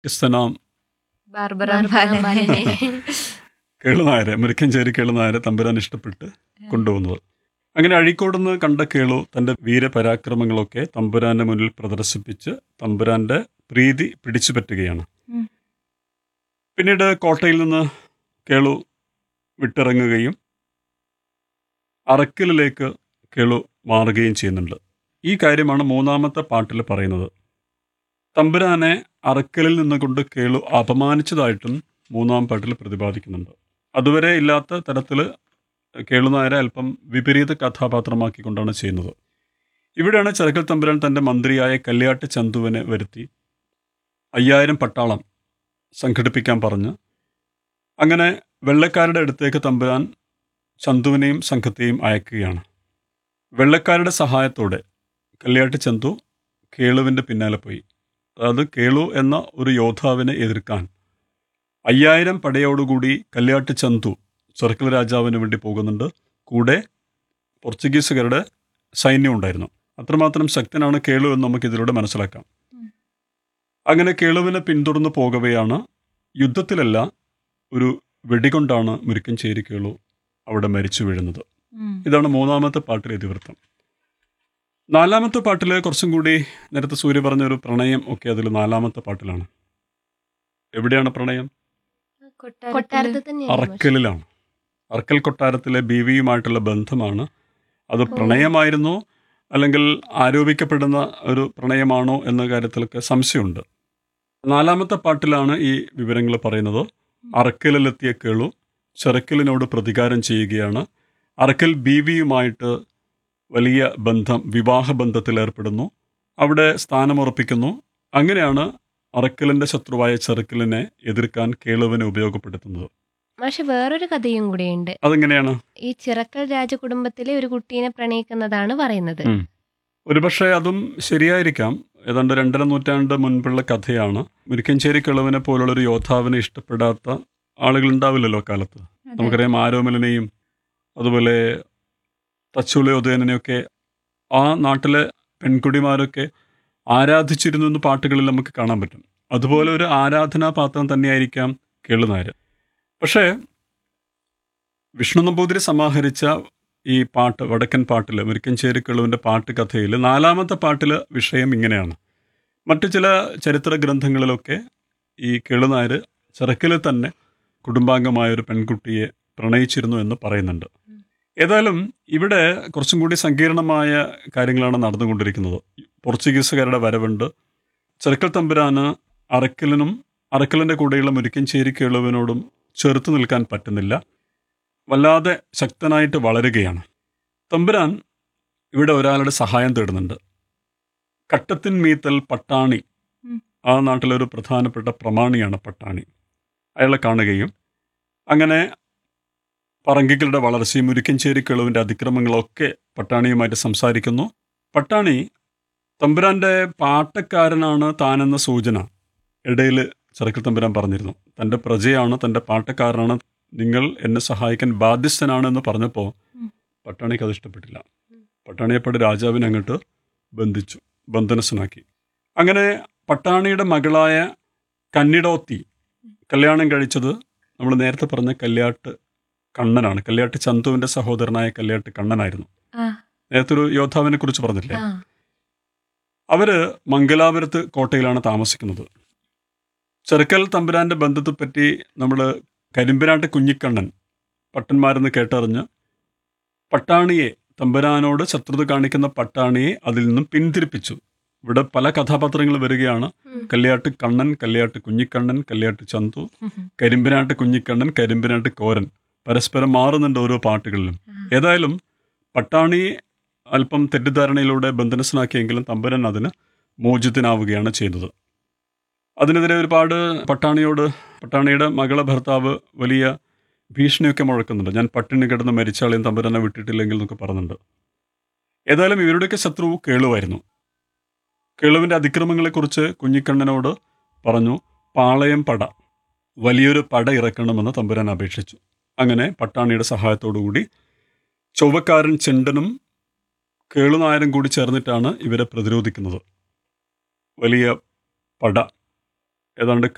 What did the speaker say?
ക്രിസ്തനാം ബാർബറാം ബാലനെ കേളുനായരെ മുരിക്കഞ്ചേരി കേളുനായരെ തമ്പുരാൻ ഇഷ്ടപ്പെട്ട് കൊണ്ടുവന്നത് അങ്ങനെ അഴീക്കോടുന്ന് കണ്ട കേളു തന്റെ വീരപരാക്രമങ്ങളൊക്കെ തമ്പുരാന്റെ മുന്നിൽ പ്രദർശിപ്പിച്ച് തമ്പുരാന്റെ പ്രീതി പിടിച്ചു പറ്റുകയാണ് ഉം. പിന്നീട് കോട്ടയിൽ നിന്ന് കേളു വിട്ടിറങ്ങുകയും അറക്കലിലേക്ക് കേളു മാറുകയും ചെയ്യുന്നുണ്ട് ഈ കാര്യമാണ് മൂന്നാമത്തെ പാട്ടിൽ പറയുന്നത് തമ്പുരാനെ അറക്കലിൽ നിന്നുകൊണ്ട് കേളു അപമാനിച്ചതായിട്ടും മൂന്നാം പാട്ടിൽ പ്രതിപാദിക്കുന്നുണ്ട് അതുവരെ ഇല്ലാത്ത തരത്തിൽ കേളുനായരെ അല്പം വിപരീത കഥാപാത്രമാക്കിക്കൊണ്ടാണ് ചെയ്യുന്നത് ഇവിടെയാണ് ചെറുക്കൽ തമ്പുരാൻ തൻ്റെ മന്ത്രിയായ കല്യാട്ട് ചന്തുവിനെ വരുത്തി അയ്യായിരം പട്ടാളം സംഘടിപ്പിക്കാൻ പറഞ്ഞ് അങ്ങനെ വെള്ളക്കാരുടെ അടുത്തേക്ക് തമ്പുരാൻ ചന്തുവിനെയും സംഘത്തെയും അയക്കുകയാണ് വെള്ളക്കാരുടെ സഹായത്തോടെ കല്യാട്ട് ചന്തു കേളുവിൻ്റെ പിന്നാലെ പോയി അതായത് കേളു എന്ന ഒരു യോദ്ധാവിനെ എതിർക്കാൻ അയ്യായിരം പടയോടുകൂടി കല്യാട്ട് ചന്തു ചെറുക്കൽ രാജാവിന് വേണ്ടി പോകുന്നുണ്ട് കൂടെ പോർച്ചുഗീസുകാരുടെ സൈന്യം ഉണ്ടായിരുന്നു അത്രമാത്രം ശക്തനാണ് കേളു എന്ന് നമുക്ക് ഇതിലൂടെ മനസ്സിലാക്കാം അങ്ങനെ കേളുവിനെ പിന്തുടർന്ന് പോകവെയാണ് യുദ്ധത്തിലല്ല ഒരു വെടികൊണ്ടാണ് മുരിക്കഞ്ചേരി കേളു അവിടെ മരിച്ചു വീഴുന്നത് ഉം. ഇതാണ് മൂന്നാമത്തെ പാട്ടിലെ ഇതിവൃത്തം നാലാമത്തെ പാട്ടിൽ കുറച്ചും കൂടി നേരത്തെ സൂര്യ പറഞ്ഞ ഒരു പ്രണയം ഒക്കെ അതിൽ നാലാമത്തെ പാട്ടിലാണ് എവിടെയാണ് പ്രണയം കൊട്ടാരത്തിൽ തന്നെയാണ് അറക്കലിലാണ് അറക്കൽ കൊട്ടാരത്തിലെ ബീവിയുമായിട്ടുള്ള ബന്ധമാണ് അത് പ്രണയമായിരുന്നോ അല്ലെങ്കിൽ ആരോപിക്കപ്പെടുന്ന ഒരു പ്രണയമാണോ എന്ന കാര്യത്തിലൊക്കെ സംശയമുണ്ട് നാലാമത്തെ പാട്ടിലാണ് ഈ വിവരങ്ങൾ പറയുന്നത് അറക്കലിലെത്തിയ കേളു ചെറുക്കലിനോട് പ്രതികാരം ചെയ്യുകയാണ് അറക്കൽ ബീവിയുമായിട്ട് വലിയ ബന്ധം വിവാഹ ബന്ധത്തിൽ ഏർപ്പെടുന്നു അവിടെ സ്ഥാനമുറപ്പിക്കുന്നു അങ്ങനെയാണ് അറക്കലിന്റെ ശത്രുവായ ചെറുക്കലിനെ എതിർക്കാൻ കേളുവിനെ ഉപയോഗപ്പെടുത്തുന്നത് പക്ഷെ വേറൊരു കഥയും കൂടിയുണ്ട് അതെങ്ങനെയാണ് ഈ ചിറക്കൽ രാജകുടുംബത്തിലെ ഒരു കുട്ടീനെ പ്രണയിക്കുന്നതാണ് പറയുന്നത് ഉം. ഒരുപക്ഷെ അതും ശരിയായിരിക്കാം ഏതാണ്ട് രണ്ടര നൂറ്റാണ്ട് മുൻപുള്ള കഥയാണ് മുരിക്കഞ്ചേരി കിളവിനെ പോലുള്ള ഒരു യോദ്ധാവിനെ ഇഷ്ടപ്പെടാത്ത ആളുകൾ ഉണ്ടാവില്ലല്ലോ കാലത്ത് നമുക്കറിയാം ആരോമലിനെയും അതുപോലെ തച്ചുളി ഉദയനെയൊക്കെ ആ നാട്ടിലെ പെൺകുടിമാരൊക്കെ ആരാധിച്ചിരുന്നു എന്ന് പാട്ടുകളിൽ നമുക്ക് കാണാൻ പറ്റും അതുപോലെ ഒരു ആരാധനാപാത്രം തന്നെയായിരിക്കാം കേളുനായർ പക്ഷേ വിഷ്ണു നമ്പൂതിരി സമാഹരിച്ച ഈ പാട്ട് വടക്കൻ പാട്ടിൽ മുരിക്കഞ്ചേരി കിളുവിൻ്റെ പാട്ട് കഥയിൽ നാലാമത്തെ പാട്ടിൽ വിഷയം ഇങ്ങനെയാണ് മറ്റു ചില ചരിത്ര ഗ്രന്ഥങ്ങളിലൊക്കെ ഈ കിളുനായർ ചെറുക്കിൽ തന്നെ കുടുംബാംഗമായ ഒരു പെൺകുട്ടിയെ പ്രണയിച്ചിരുന്നു എന്ന് പറയുന്നുണ്ട് ഏതായാലും ഇവിടെ കുറച്ചും കൂടി സങ്കീർണമായ കാര്യങ്ങളാണ് നടന്നുകൊണ്ടിരിക്കുന്നത് പോർച്ചുഗീസുകാരുടെ വരവുണ്ട് ചെറുക്കൽ തമ്പുരാന് അറക്കലിനും അറക്കലിൻ്റെ കൂടെയുള്ള മുരിക്കഞ്ചേരി കിളുവിനോടും ചെറുത്തു നിൽക്കാൻ പറ്റുന്നില്ല വല്ലാതെ ശക്തനായിട്ട് വളരുകയാണ് തമ്പുരാൻ ഇവിടെ ഒരാളുടെ സഹായം തേടുന്നുണ്ട് കട്ടത്തിൻ മീത്തൽ പട്ടാണി ഉം. ആ നാട്ടിലെ ഒരു പ്രധാനപ്പെട്ട പ്രമാണിയാണ് പട്ടാണി അയാളെ കാണുകയും അങ്ങനെ പറങ്കികളുടെ വളർച്ചയും മുരിക്കഞ്ചേരി കിളവിൻ്റെ അതിക്രമങ്ങളൊക്കെ പട്ടാണിയുമായിട്ട് സംസാരിക്കുന്നു പട്ടാണി തമ്പുരാൻ്റെ പാട്ടക്കാരനാണ് താനെന്ന സൂചന ഇടയിൽ ചെറുക്കൽ തമ്പുരാൻ പറഞ്ഞിരുന്നു തൻ്റെ പ്രജയാണ് തൻ്റെ പാട്ടക്കാരനാണ് നിങ്ങൾ എന്നെ സഹായിക്കാൻ ബാധ്യസ്ഥനാണെന്ന് പറഞ്ഞപ്പോൾ ഉം. പട്ടാണിക്ക് അത് ഇഷ്ടപ്പെട്ടില്ല പട്ടാണിയെപ്പാട് രാജാവിനെ അങ്ങോട്ട് ബന്ധിച്ചു ബന്ധനസ്ഥനാക്കി അങ്ങനെ പട്ടാണിയുടെ മകളായ കന്നിടോത്തി കല്യാണം കഴിച്ചത് നമ്മൾ നേരത്തെ പറഞ്ഞ കല്യാട്ട് കണ്ണനാണ് കല്യാട്ട് ചന്തുവിൻ്റെ സഹോദരനായ കല്യാട്ട് കണ്ണനായിരുന്നു ആ, നേരത്തെ ഒരു യോദ്ധാവിനെ കുറിച്ച് പറഞ്ഞില്ലേ ആ. അവര് മംഗലാപുരത്ത് കോട്ടയിലാണ് താമസിക്കുന്നത് ചെറുക്കൽ തമ്പുരാന്റെ ബന്ധത്തെപ്പറ്റി നമ്മൾ കരിമ്പിനാട്ട് കുഞ്ഞിക്കണ്ണൻ പട്ടന്മാരെന്ന് കേട്ടറിഞ്ഞ് പട്ടാണിയെ തമ്പുരാനോട് ശത്രുത കാണിക്കുന്ന പട്ടാണിയെ അതിൽ നിന്നും പിന്തിരിപ്പിച്ചു ഇവിടെ പല കഥാപാത്രങ്ങൾ വരികയാണ് ഉം. കല്യാട്ട് കണ്ണൻ കല്യാട്ട് കുഞ്ഞിക്കണ്ണൻ കല്യാട്ട് ചന്തു ഉം. കരിമ്പിനാട്ട് കുഞ്ഞിക്കണ്ണൻ കരിമ്പിനാട്ട് കോരൻ പരസ്പരം മാറുന്നുണ്ട് ഓരോ പാട്ടുകളിലും ഏതായാലും പട്ടാണി അല്പം തെറ്റിദ്ധാരണയിലൂടെ ബന്ധനസ്ഥനാക്കിയെങ്കിലും തമ്പുരൻ അതിന് മോചിതനാവുകയാണ് ചെയ്തത് അതിനെതിരെ ഒരുപാട് പട്ടാണിയോട് പട്ടാണിയുടെ മകളെ ഭർത്താവ് വലിയ ഭീഷണിയൊക്കെ മുഴക്കുന്നുണ്ട് ഞാൻ പട്ടിണി കിടന്ന് മരിച്ചാളെയും തമ്പുരനെ വിട്ടിട്ടില്ലെങ്കിൽ എന്നൊക്കെ പറയുന്നുണ്ട് ഏതായാലും ഇവരുടെയൊക്കെ ശത്രു കേളുവായിരുന്നു കേളുവിൻ്റെ അതിക്രമങ്ങളെക്കുറിച്ച് കുഞ്ഞിക്കണ്ണനോട് പറഞ്ഞു പാളയം പട വലിയൊരു പട ഇറക്കണമെന്ന് തമ്പുരാൻ അപേക്ഷിച്ചു അങ്ങനെ പട്ടാണിയുടെ സഹായത്തോടുകൂടി ചൊവ്വക്കാരൻ ചെണ്ടനും കേളുനായരും കൂടി ചേർന്നിട്ടാണ് ഇവരെ പ്രതിരോധിക്കുന്നത് വലിയ പട ഏതാണ്ട്